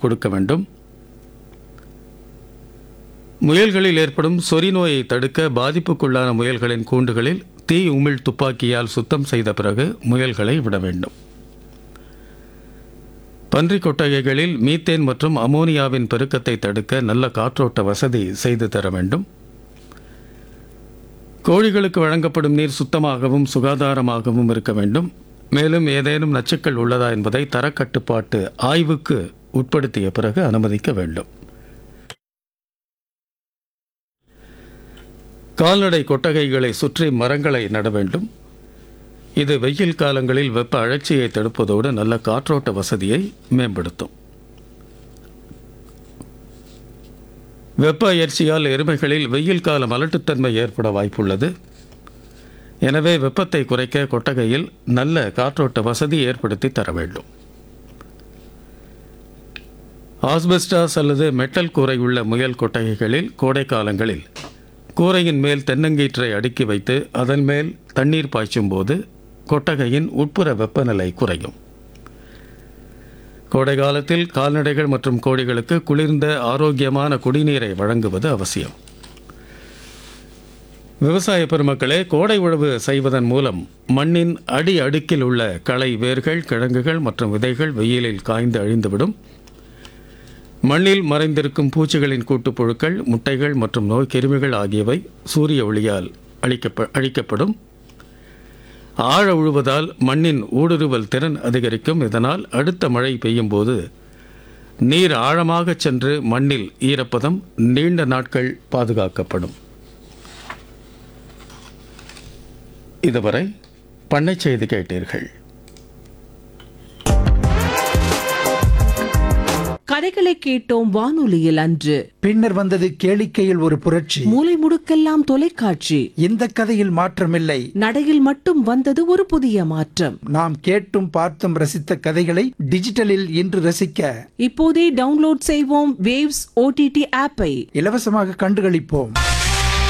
கொடுக்க வேண்டும் முயல்களில் ஏற்படும் சொறி நோயை தடுக்க பாதிப்புக்குள்ளான முயல்களின் கூண்டுகளில் தீ உமிழ் துப்பாக்கியால் சுத்தம் செய்த பிறகு முயல்களை விட வேண்டும் பன்றி கொட்டகைகளில் மீத்தேன் மற்றும் அமோனியாவின் பெருக்கத்தை தடுக்க நல்ல காற்றோட்ட வசதி செய்து தர வேண்டும் கோழிகளுக்கு வழங்கப்படும் நீர் சுத்தமாகவும் சுகாதாரமாகவும் இருக்க வேண்டும் மேலும் ஏதேனும் நச்சுக்கள் உள்ளதா என்பதை தரக்கட்டுப்பாட்டு ஆய்வுக்கு உட்படுத்திய பிறகு அனுமதிக்க வேண்டும் கால்நடை கொட்டகைகளை சுற்றி மரங்களை நட வேண்டும் இது வெயில் காலங்களில் வெப்ப அழற்சியை தடுப்பதோடு நல்ல காற்றோட்ட வசதியை மேம்படுத்தும் வெப்ப அயற்சியால் எருமைகளில் வெயில் கால மலட்டுத்தன்மை ஏற்பட வாய்ப்புள்ளது எனவே வெப்பத்தை குறைக்க கொட்டகையில் நல்ல காற்றோட்ட வசதி ஏற்படுத்தி தர வேண்டும் ஆஸ்பெஸ்டாஸ் அல்லது மெட்டல் கூரை உள்ள முயல் கொட்டகைகளில் கோடை காலங்களில் கூரையின் மேல் தென்னங்கீற்றை அடுக்கி வைத்து அதன் மேல் தண்ணீர் பாய்ச்சும் போது கொட்டகையின் உட்புற வெப்பநிலை குறையும் கோடை காலத்தில் கால்நடைகள் மற்றும் கோழிகளுக்கு குளிர்ந்த ஆரோக்கியமான குடிநீரை வழங்குவது அவசியம் விவசாய பெருமக்களே கோடை உழவு செய்வதன் மூலம் மண்ணின் அடி அடுக்கில் உள்ள களை வேர்கள் கிழங்குகள் மற்றும் விதைகள் வெயிலில் காய்ந்து அழிந்துவிடும் மண்ணில் மறைந்திருக்கும் பூச்சிகளின் கூட்டுப்புழுக்கள் முட்டைகள் மற்றும் நோய் கிருமிகள் ஆகியவை சூரிய ஒளியால் அழிக்கப்ப அழிக்கப்படும் ஆழ உழுவதால் மண்ணின் ஊடுருவல் திறன் அதிகரிக்கும் இதனால் அடுத்த மழை பெய்யும் போது நீர் ஆழமாகச் சென்று மண்ணில் ஈரப்பதம் நீண்ட நாட்கள் பாதுகாக்கப்படும் இதுவரை பண்ணை செய்தி கேட்டீர்கள் கதைகளை கேட்டோம் வானொலியில் அன்று பின்னர் வந்தது கேளிக்கையில் ஒரு புரட்சி மூலை முடுக்கெல்லாம் தொலைக்காட்சி இந்த கதையில் மாற்றமில்லை நடையில் மட்டும் வந்தது ஒரு புதிய மாற்றம் நாம் கேட்டும் பார்த்தும் ரசித்த கதைகளை டிஜிட்டலில் இன்று ரசிக்க இப்போதே டவுன்லோட் செய்வோம் வேவ்ஸ் ஓடிடி ஆப்பை இலவசமாக கண்டுகளிப்போம்